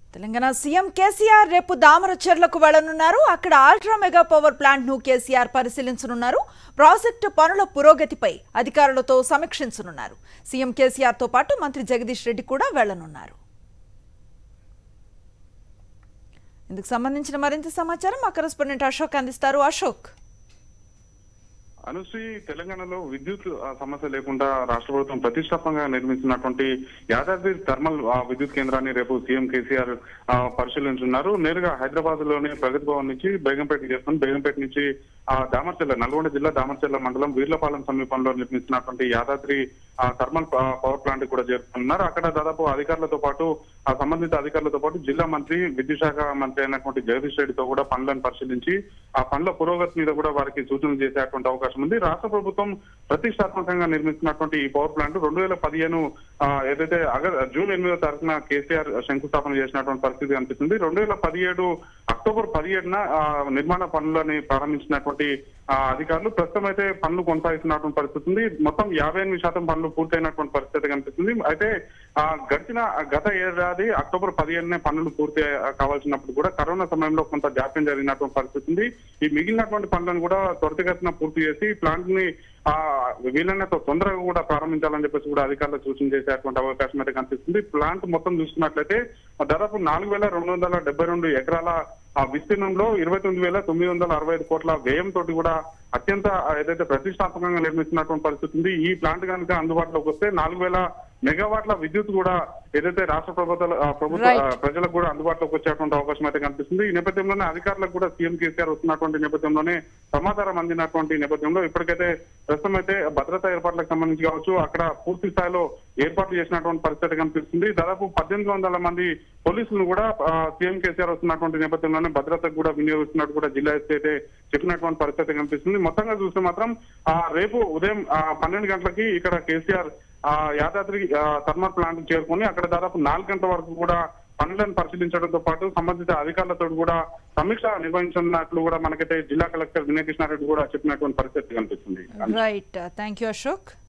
Telangana CM KCR రేపు దామరచెర్లకు వెళ్లనున్నారు అక్కడ ultra mega power plant ను కేసీఆర్ పరిశీలించనున్నారు ప్రాజెక్టు పనుల పురోగతిపై అధికారులతో సమీక్షించనున్నారు సీఎం కేసీఆర్ తో పాటు మంత్రి జగదీష్ రెడ్డి కూడా వెళ్లనున్నారు ఇందుకు సంబంధించిన మరింత సమాచారం మా కరెస్పాండెంట్ అశోక్ అందిస్తారు అశోక్ అనుశ్రీ తెలంగాణలో విద్యుత్ ఆ, సమస్య లేకుండా రాష్ట్ర ప్రభుత్వం ప్రతిష్టాత్మకంగా నిర్మించినటువంటి యాదాద్రి థర్మల్ ఆ, విద్యుత్ కేంద్రాన్ని రేపు సీఎం కేసీఆర్ ఆ, పరిశీలించున్నారు నేరుగా హైదరాబాద్ లోని ప్రగతి భవన్ నుంచి బేగంపేట చేస్తున్నారు బేగంపేట నుంచి ఆ, దామర్చెల్ల నల్గొండ జిల్లా దామర్చెల్ల మండలం వీర్లపాలెం సమీపంలో నిర్మించినటువంటి యాదాద్రి ఆ, థర్మల్ ప- పవర్ ప్లాంట్ కూడా చేరుతున్నారు అక్కడ దాదాపు అధికారులతో పాటు ఆ సంబంధిత అధికారులతో పాటు జిల్లా మంత్రి విద్యుత్ శాఖ మంత్రి అయినటువంటి జగదీష్ రెడ్డితో కూడా పనులను పరిశీలించి ఆ పనుల పురోగతి మీద కూడా వారికి సూచనలు చేసేటువంటి అవకాశం ఉంది రాష్ట్ర ప్రభుత్వం ప్రతిష్టాత్మకంగా నిర్మించినటువంటి ఈ పవర్ ప్లాంట్ రెండు వేల పదిహేను ఆ, ఏదైతే అగ జూన్ ఎనిమిదో తారీఖున కేసీఆర్ శంకుస్థాపన చేసినటువంటి పరిస్థితి కనిపిస్తుంది రెండు వేల పదిహేడు అక్టోబర్ పదిహేడున ఆ, నిర్మాణ పనులని ప్రారంభించినటువంటి ఆ, అధికారులు ప్రస్తుతం అయితే పనులు కొనసాగిస్తున్నటువంటి పరిస్థితి ఉంది మొత్తం యాభై ఎనిమిది శాతం పనులు పూర్తయినటువంటి పరిస్థితి కనిపిస్తుంది అయితే ఆ, గడిచిన గత ఏడాది అక్టోబర్ పదిహేనునే పనులు పూర్తి కావాల్సినప్పుడు కూడా కరోనా సమయంలో కొంత జాప్యం జరిగినటువంటి పరిస్థితి ఉంది ఈ మిగిలినటువంటి పనులను కూడా త్వరితగతిన పూర్తి చేసి ప్లాంట్ ని ఆ వీలైనంత తొందరగా కూడా ప్రారంభించాలని చెప్పేసి కూడా అధికారులు సూచన చేసేటువంటి అవకాశం అయితే కనిపిస్తుంది ప్లాంట్ మొత్తం చూసుకున్నట్లయితే దాదాపు నాలుగు వేల రెండు వందల డెబ్బై రెండు ఎకరాల ఆ విస్తీర్ణంలో ఇరవై తొమ్మిది వేల తొమ్మిది వందల అరవై ఐదు కోట్ల వ్యయం తోటి కూడా అత్యంత ఆ, ఏదైతే ప్రతిష్టాత్మకంగా నిర్మిస్తున్నటువంటి పరిస్థితి ఉంది ఈ ప్లాంట్ కనుక అందుబాటులోకి వస్తే నాలుగు వేల మెగావాట్ల విద్యుత్ కూడా ఏదైతే రాష్ట్ర ప్రభుత్వాలు ఆ, ప్రభుత్వ Right. ఆ, ప్రజలకు కూడా అందుబాటులోకి వచ్చేటువంటి అవకాశం అయితే కనిపిస్తుంది ఈ నేపథ్యంలోనే అధికారులకు కూడా సీఎం కేసీఆర్ వస్తున్నటువంటి నేపథ్యంలోనే సమాచారం అందినటువంటి నేపథ్యంలో ఇప్పటికైతే ప్రస్తుతం అయితే భద్రతా ఏర్పాట్లకు సంబంధించి కావచ్చు అక్కడ పూర్తి స్థాయిలో ఏర్పాట్లు చేసినటువంటి పరిస్థితి కనిపిస్తుంది దాదాపు పద్దెనిమిది వందల మంది పోలీసులను కూడా ఆ, సీఎం కేసీఆర్ వస్తున్నటువంటి నేపథ్యంలోనే భద్రతకు కూడా వినియోగిస్తున్నట్టు కూడా జిల్లా ఎస్పీ అయితే చెప్పినటువంటి పరిస్థితి కనిపిస్తుంది మొత్తంగా చూస్తే మాత్రం ఆ, రేపు ఉదయం ఆ, పన్నెండు గంటలకి ఇక్కడ కేసీఆర్ ఆ యాదాద్రి ఆ, థర్మల్ ప్లాంట్ చేరుకొని అక్కడ దాదాపు నాలుగు గంటల వరకు కూడా పనులను పరిశీలించడంతో పాటు సంబంధిత అధికారులతో కూడా సమీక్ష నిర్వహించనున్నట్లు కూడా మనకైతే జిల్లా కలెక్టర్ వినయ్ కృష్ణారెడ్డి కూడా చెప్పినటువంటి పరిస్థితి కనిపిస్తుంది రైట్ థ్యాంక్ యూ అశోక్